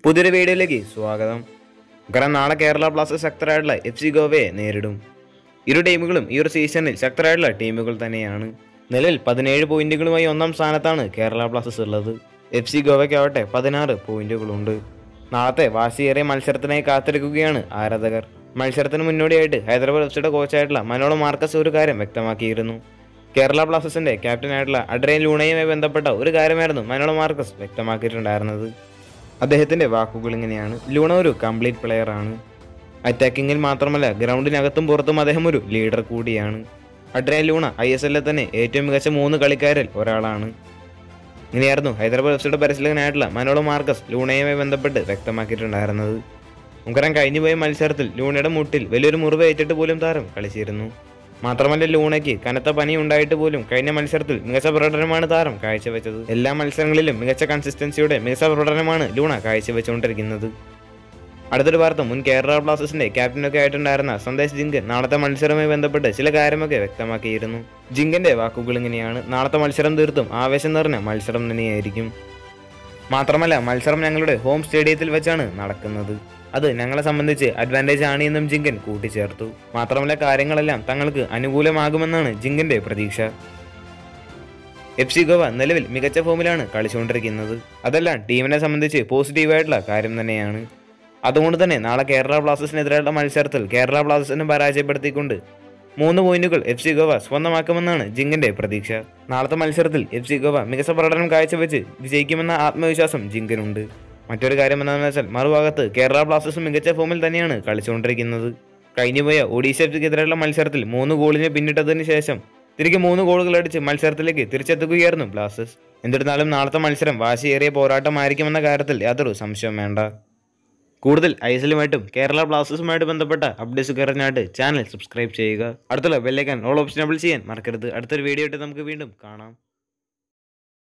പുതിയൊരു വീഡിയോയിലേക്ക് സ്വാഗതം കാരണം നാളെ കേരള ബ്ലാസ്റ്റേഴ്സ് ശക്തരായിട്ടുള്ള എഫ് സി ഗോവയെ നേരിടും ഇരു ടീമുകളും ഈ ഒരു സീസണിൽ ശക്തരായിട്ടുള്ള ടീമുകൾ തന്നെയാണ് നിലവിൽ പതിനേഴ് പോയിന്റുകളുമായി ഒന്നാം സ്ഥാനത്താണ് കേരള ബ്ലാസ്റ്റേഴ്സ് ഉള്ളത് എഫ് സി ഗോവയ്ക്കാവട്ടെ പതിനാറ് പോയിന്റുകളുണ്ട് നാളത്തെ വാശിയേറിയ മത്സരത്തിനായി കാത്തിരിക്കുകയാണ് ആരാധകർ മത്സരത്തിന് മുന്നോടിയായിട്ട് ഹൈദരാബാദ് എഫ് സിയുടെ കോച്ചായിട്ടുള്ള മനോള മാർക്കസ് ഒരു കാര്യം വ്യക്തമാക്കിയിരുന്നു കേരള ബ്ലാസ്റ്റേഴ്സിന്റെ ക്യാപ്റ്റനായിട്ടുള്ള അഡ്രൈൻ ലൂണയുമായി ബന്ധപ്പെട്ട ഒരു കാര്യമായിരുന്നു മനോള മാർക്കസ് വ്യക്തമാക്കിയിട്ടുണ്ടായിരുന്നത് അദ്ദേഹത്തിന്റെ വാക്കുകൾ ഇങ്ങനെയാണ് ലൂണ ഒരു കംപ്ലീറ്റ് പ്ലെയർ ആണ് അറ്റാക്കിങ്ങിൽ മാത്രമല്ല ഗ്രൗണ്ടിനകത്തും പുറത്തും അദ്ദേഹം ഒരു ലീഡർ കൂടിയാണ് അഡ്രൈൻ ലൂണ ഐ എസ് എല്ലിലെ തന്നെ ഏറ്റവും മികച്ച മൂന്ന് കളിക്കാരിൽ ഒരാളാണ് ഇങ്ങനെയായിരുന്നു ഹൈദരാബാദ് എഫ് സിയുടെ പരിശീലകനായിട്ടുള്ള മനോള മാർക്കസ് ലൂണയുമായി ബന്ധപ്പെട്ട് വ്യക്തമാക്കിയിട്ടുണ്ടായിരുന്നത് നമുക്കറിയാം കഴിഞ്ഞുപോയ മത്സരത്തിൽ ലൂണയുടെ മുട്ടിൽ വലിയൊരു മുറിവ് ഏറ്റിട്ട് പോലും താരം കളിച്ചിരുന്നു മാത്രമല്ല ലൂണയ്ക്ക് കനത്ത പനി ഉണ്ടായിട്ട് പോലും കഴിഞ്ഞ മത്സരത്തിൽ മികച്ച പ്രകടനമാണ് താരം കാഴ്ചവെച്ചത് എല്ലാ മത്സരങ്ങളിലും മികച്ച കൺസിസ്റ്റൻസിയോടെ മികച്ച പ്രകടനമാണ് ലൂണ കാഴ്ചവെച്ചുകൊണ്ടിരിക്കുന്നത് അടുത്തൊരു വാർത്ത മുൻ കേരള ബ്ലാസ്റ്റേഴ്സിന്റെ ക്യാപ്റ്റനൊക്കെ ആയിട്ടുണ്ടായിരുന്ന സന്ദേശ് ജിങ്കൻ നാളത്തെ മത്സരവുമായി ബന്ധപ്പെട്ട് ചില കാര്യമൊക്കെ വ്യക്തമാക്കിയിരുന്നു ജിങ്കന്റെ വാക്കുകൾ ഇങ്ങനെയാണ് നാളത്തെ മത്സരം തീർത്തും ആവേശം നിറഞ്ഞ മത്സരം തന്നെയായിരിക്കും മാത്രമല്ല മത്സരം ഞങ്ങളുടെ ഹോം സ്റ്റേഡിയത്തിൽ വെച്ചാണ് നടക്കുന്നത് അത് ഞങ്ങളെ സംബന്ധിച്ച് അഡ്വാൻറ്റേജ് ആണ് എന്നും ജിങ്കൻ കൂട്ടിച്ചേർത്തു മാത്രമല്ല കാര്യങ്ങളെല്ലാം തങ്ങൾക്ക് അനുകൂലമാകുമെന്നാണ് ജിങ്കന്റെ പ്രതീക്ഷ എഫ് സി ഗോവ നിലവിൽ മികച്ച ഫോമിലാണ് കളിച്ചുകൊണ്ടിരിക്കുന്നത് അതെല്ലാം ടീമിനെ സംബന്ധിച്ച് പോസിറ്റീവായിട്ടുള്ള കാര്യം തന്നെയാണ് അതുകൊണ്ട് തന്നെ നാളെ കേരള ബ്ലാസ്റ്റേഴ്സിനെതിരായുള്ള മത്സരത്തിൽ കേരള ബ്ലാസ്റ്റേഴ്സിനെ പരാജയപ്പെടുത്തിക്കൊണ്ട് മൂന്ന് പോയിന്റുകൾ എഫ് സി ഗോവ സ്വന്തമാക്കുമെന്നാണ് ജിങ്കിന്റെ പ്രതീക്ഷ നാളത്തെ മത്സരത്തിൽ എഫ് സി ഗോവ മികച്ച പ്രകടനം കാഴ്ചവെച്ച് വിജയിക്കുമെന്ന ആത്മവിശ്വാസം ജിങ്കിനുണ്ട് മറ്റൊരു കാര്യം എന്താണെന്ന് വെച്ചാൽ മറുഭാഗത്ത് കേരള ബ്ലാസ്റ്റേഴ്സ് മികച്ച ഫോമിൽ തന്നെയാണ് കളിച്ചുകൊണ്ടിരിക്കുന്നത് കഴിഞ്ഞുപോയ ഒഡീഷ എഫ് സിക്കെതിരെയുള്ള മത്സരത്തിൽ മൂന്ന് ഗോളിന് പിന്നിട്ടതിന് ശേഷം തിരികെ മൂന്ന് ഗോളുകൾ അടിച്ച് മത്സരത്തിലേക്ക് തിരിച്ചെത്തുകയായിരുന്നു ബ്ലാസ്റ്റേഴ്സ് എന്നിരുന്നാലും നാളത്തെ മത്സരം വാശിയേറിയ പോരാട്ടമായിരിക്കുമെന്ന കാര്യത്തിൽ യാതൊരു സംശയവും വേണ്ട കൂടുതൽ ഐസലുമായിട്ടും കേരള ബ്ലാസ്റ്റേഴ്സുമായിട്ട് ബന്ധപ്പെട്ട അപ്ഡേറ്റ്സ് കയറാനായിട്ട് ചാനൽ സബ്സ്ക്രൈബ് ചെയ്യുക അടുത്തുള്ള ബെല്ലൈക്കൻ ഓൾ ഓപ്ഷൻ ചെയ്യാൻ മറക്കരുത് അടുത്തൊരു വീഡിയോ ആയിട്ട് നമുക്ക് വീണ്ടും കാണാം